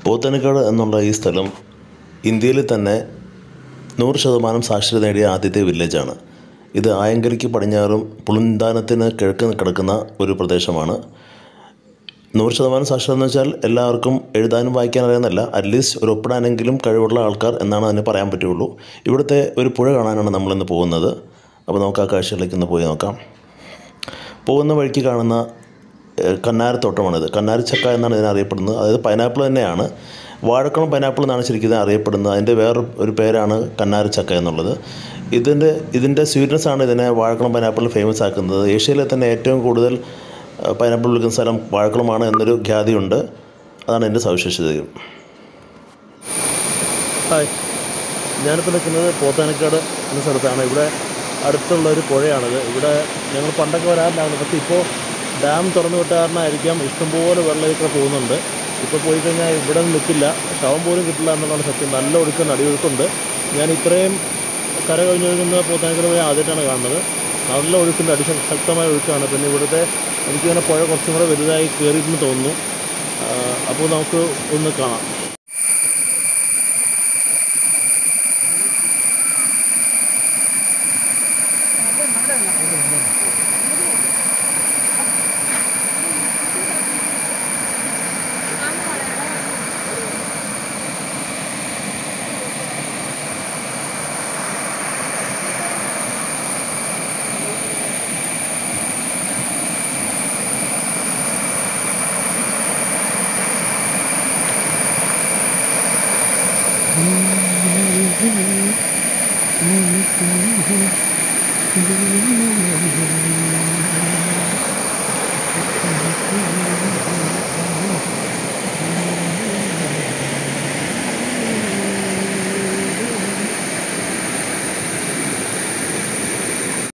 പോത്തനക്കാട് എന്നുള്ള ഈ സ്ഥലം ഇന്ത്യയിൽ തന്നെ നൂറ് ശതമാനം സാക്ഷരത നേടിയ ആദ്യത്തെ വില്ലേജാണ് ഇത് ആയങ്കരിക്ക് പടിഞ്ഞാറും പുളിന്താനത്തിന് കിഴക്ക് കിടക്കുന്ന ഒരു പ്രദേശമാണ് നൂറ് ശതമാനം സാക്ഷരത എന്ന് വെച്ചാൽ എല്ലാവർക്കും എഴുതാനും വായിക്കാൻ അറിയാമെന്നല്ല അറ്റ്ലീസ്റ്റ് ഒരു ഒപ്പിടാനെങ്കിലും കഴിവുള്ള ആൾക്കാർ എന്നാണ് അതിന് പറയാൻ പറ്റുള്ളൂ ഇവിടുത്തെ ഒരു പുഴ കാണാനാണ് നമ്മളിന്ന് പോകുന്നത് അപ്പോൾ നമുക്ക് ആ കാഴ്ചകളിലേക്ക് ഒന്ന് പോയി നോക്കാം പോകുന്ന വഴിക്ക് കാണുന്ന ഏഹ്, കന്നാരത്തോട്ടമാണിത് കന്നാരച്ചക്ക എന്നാണ് ഇതിനെ അറിയപ്പെടുന്നത് അതായത് പൈനാപ്പിൾ തന്നെയാണ് വാഴക്കുളം പൈനാപ്പിൾ എന്നാണ് ശരിക്കും ഇത് അറിയപ്പെടുന്നത് അതിൻ്റെ വേറെ ഒരു പേരാണ് കന്നാരച്ചക്ക എന്നുള്ളത് ഇതിൻ്റെ ഇതിൻ്റെ സ്വീറ്റ്നസ് ആണ് ഇതിനെ വാഴക്കുളം പൈനാപ്പിൾ ഫേമസ് ആക്കുന്നത് ഏഷ്യയിലെ തന്നെ ഏറ്റവും കൂടുതൽ ഏഹ്, പൈനാപ്പിൾ വിൽക്കുന്ന സ്ഥലം വാഴക്കുളമാണ് എന്നൊരു ഖ്യാതിയുണ്ട് അതാണ് എൻ്റെ സവിശേഷതയും ഹായ് ഞാനിപ്പോൾ നിൽക്കുന്നത് പോത്താനക്കാട് എന്ന സ്ഥലത്താണ് ഇവിടെ അടുത്തുള്ള ഒരു പുഴയാണിത് ഇവിടെ ഞങ്ങൾ പണ്ടൊക്കെ വരാറില്ലായിരുന്നു പക്ഷേ ഇപ്പോൾ ഡാം തുറന്നു വിട്ട കാരണമായിരിക്കാം ഇഷ്ടംപോലെ വെള്ളം ഇവിടെ പോകുന്നുണ്ട് ഇപ്പോൾ പോയി കഴിഞ്ഞാൽ ഇവിടെ നിൽക്കില്ല ശവം പോലും കിട്ടില്ല എന്നുള്ളതാണ് സത്യം നല്ല ഒഴുക്കുണ്ട് അടിയൊഴുക്കുണ്ട് ഞാൻ ഇത്രയും കര കഴിഞ്ഞൊഴുകുന്ന പോത്താനക്കാട് പോയി ആദ്യമായിട്ടാണ് കാണുന്നത് നല്ല ഒഴുക്കുണ്ട് അതിശക്തമായ ഒഴുക്കാണ് പിന്നെ ഇവിടുത്തെ എനിക്കിങ്ങനെ പുഴ കുറച്ചും കൂടെ വലുതായി കയറിയിട്ടെന്ന് തോന്നുന്നു ആ, അപ്പോൾ നമുക്ക് ഒന്ന് കാണാം